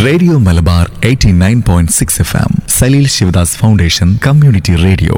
radio Malabar 89.6 F M Saleel Sivadas foundation community radio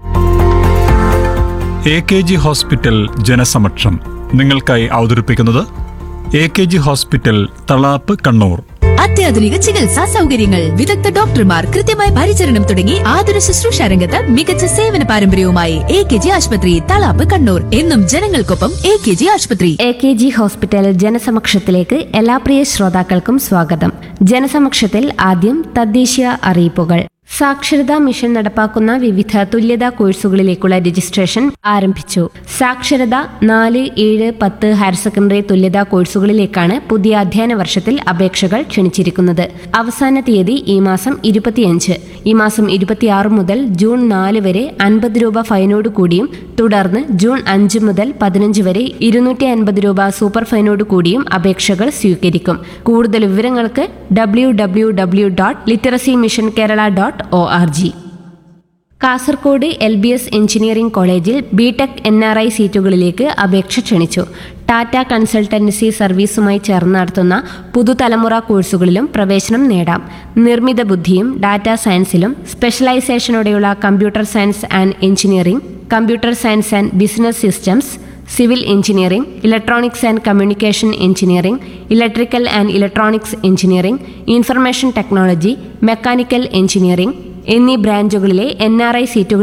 A K G hospital ജനസമക്ഷം നിങ്ങൾക്കായി അവതരിപ്പിക്കുന്നത് A K G hospital Thalap Kannur അത്യാധുനിക ചികിത്സാ സൗകര്യങ്ങൾ വിദഗ്ധ ഡോക്ടർമാർ കൃത്യമായ പരിചരണം തുടങ്ങി ആതുര ശുശ്രൂഷ രംഗത്ത് മികച്ച സേവന പാരമ്പര്യവുമായി എ കെ ജി ആശുപത്രി തളാപ്പ് കണ്ണൂർ എന്നും ജനങ്ങൾക്കൊപ്പം എ കെ ജി ആശുപത്രി എ കെ ജി ഹോസ്പിറ്റൽ ജനസമക്ഷത്തിലേക്ക് എല്ലാ പ്രിയ ശ്രോതാക്കൾക്കും സ്വാഗതം ജനസമക്ഷത്തിൽ ആദ്യം തദ്ദേശീയ അറിയിപ്പുകൾ സാക്ഷരതാ മിഷൻ നടപ്പാക്കുന്ന വിവിധ തുല്യതാ കോഴ്സുകളിലേക്കുള്ള രജിസ്ട്രേഷൻ ആരംഭിച്ചു സാക്ഷരത നാല് ഏഴ് പത്ത് ഹയർ സെക്കൻഡറി തുല്യതാ കോഴ്സുകളിലേക്കാണ് പുതിയ അധ്യയന വർഷത്തിൽ അപേക്ഷകൾ ക്ഷണിച്ചിരിക്കുന്നത് അവസാന തീയതി ഈ മാസം ഇരുപത്തിയഞ്ച് ഈ മാസം ഇരുപത്തിയാറ് മുതൽ ജൂൺ നാല് വരെ അൻപത് രൂപ ഫൈനോട് കൂടിയും തുടർന്ന് ജൂൺ അഞ്ച് മുതൽ പതിനഞ്ച് വരെ ഇരുന്നൂറ്റി അൻപത് രൂപ സൂപ്പർ ഫൈനോട് കൂടിയും അപേക്ഷകൾ സ്വീകരിക്കും കൂടുതൽ വിവരങ്ങൾക്ക് W W W dot literacy mission Kerala dot O R G Kasaragod L B S engineering കോളേജിൽ B tech N R I സീറ്റുകളിലേക്ക് അപേക്ഷ ക്ഷണിച്ചു ടാറ്റ കൺസൾട്ടൻസി സർവീസുമായി ചേർന്ന് നടത്തുന്ന പുതുതലമുറ കോഴ്സുകളിലും പ്രവേശനം നേടാം നിർമ്മിത ബുദ്ധിയും ഡാറ്റ സയൻസിലും സ്പെഷ്യലൈസേഷനോടെയുള്ള computer science and engineering computer science and business systems civil engineering electronics and communication engineering electrical and electronics engineering information technology mechanical engineering എന്നീ ബ്രാഞ്ചുകളിലെ എൻ ആർ ഐ സീറ്റുകൾ